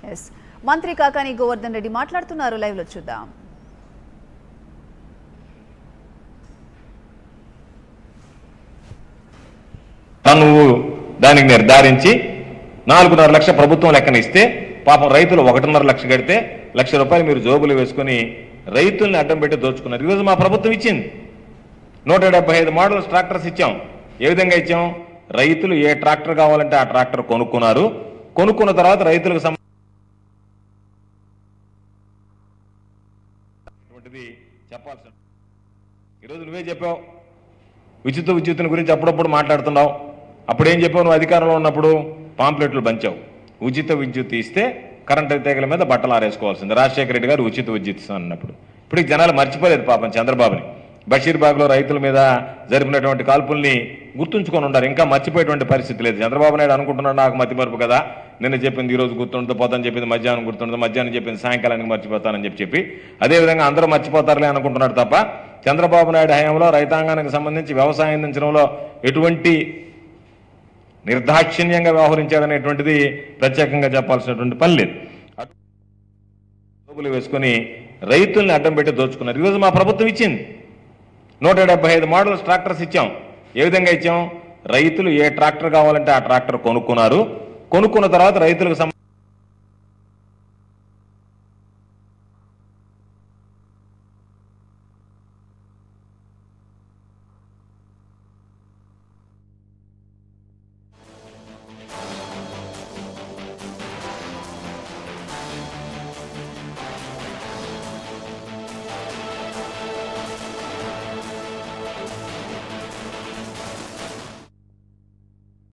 yes మంత్రి కాకాని గోవర్ధన్ రెడ్డి మాట్లాడుతున్నారు live లో చూద్దాం నువ్వు దానికి నిర్ధారించి నాలుగున్నర లక్ష ప్రభుత్వం లెక్కన ఇస్తే పాపం రైతులు ఒకటిన్నర లక్ష కడితే లక్ష రూపాయలు మీరు జోబులు వేసుకుని రైతుల్ని అడ్డం పెట్టి దోచుకున్నారు ఈరోజు మా ప్రభుత్వం ఇచ్చింది నూట డెబ్బై ఐదు మోడల్స్ ట్రాక్టర్స్ ఇచ్చాం ఏ విధంగా ఇచ్చాం రైతులు ఏ ట్రాక్టర్ కావాలంటే ఆ ట్రాక్టర్ కొనుక్కున్నారు కొనుక్కున్న తర్వాత రైతులకు సంబంధించి చెప్పాల్సి ఈరోజు నువ్వే చెప్పావు ఉచిత విద్యుత్తుని గురించి అప్పుడప్పుడు మాట్లాడుతున్నావు అప్పుడు ఏం చెప్పావు నువ్వు అధికారంలో ఉన్నప్పుడు పాంప్లెట్లు పంచావు ఉచిత విద్యుత్ ఇస్తే కరెంటు తీగల మీద బట్టలు ఆరేసుకోవాల్సింది రాజశేఖర రెడ్డి గారు ఉచిత విద్యుత్ ఇస్తాను అన్నప్పుడు ఇప్పుడు ఈ జనాలు మర్చిపోలేదు పాపం చంద్రబాబుని బషీర్బాగ్లో రైతుల మీద జరిపినటువంటి కాల్పుల్ని గుర్తుంచుకొని ఉండారు ఇంకా మర్చిపోయేటువంటి పరిస్థితి లేదు చంద్రబాబు నాయుడు అనుకుంటున్నాడు నాకు మతి మరుపు కదా నిన్న చెప్పింది ఈ రోజు గుర్తుండదు పోతాను చెప్పింది మధ్యాహ్నం గుర్తుండదు మధ్యాహ్నం చెప్పింది సాయంకాలానికి మర్చిపోతానని చెప్పి చెప్పి అదేవిధంగా అందరూ మర్చిపోతారులే అనుకుంటున్నాడు తప్ప చంద్రబాబు నాయుడు హయాంలో రైతాంగానికి సంబంధించి వ్యవసాయం అందించడంలో ఎటువంటి నిర్దాక్షిణ్యంగా వ్యవహరించాడనేటువంటిది ప్రత్యేకంగా చెప్పాల్సినటువంటి పని లేదు అటు డబ్బులు వేసుకొని రైతుల్ని అడ్డం పెట్టి దోచుకున్నారు ఈరోజు మా ప్రభుత్వం ఇచ్చింది నూట డెబ్బై ఐదు మోడల్స్ ట్రాక్టర్స్ ఇచ్చాం ఏ విధంగా ఇచ్చాం రైతులు ఏ ట్రాక్టర్ కావాలంటే ఆ ట్రాక్టర్ కొనుక్కున్నారు కొనుక్కున్న తర్వాత రైతులకు సంబంధించి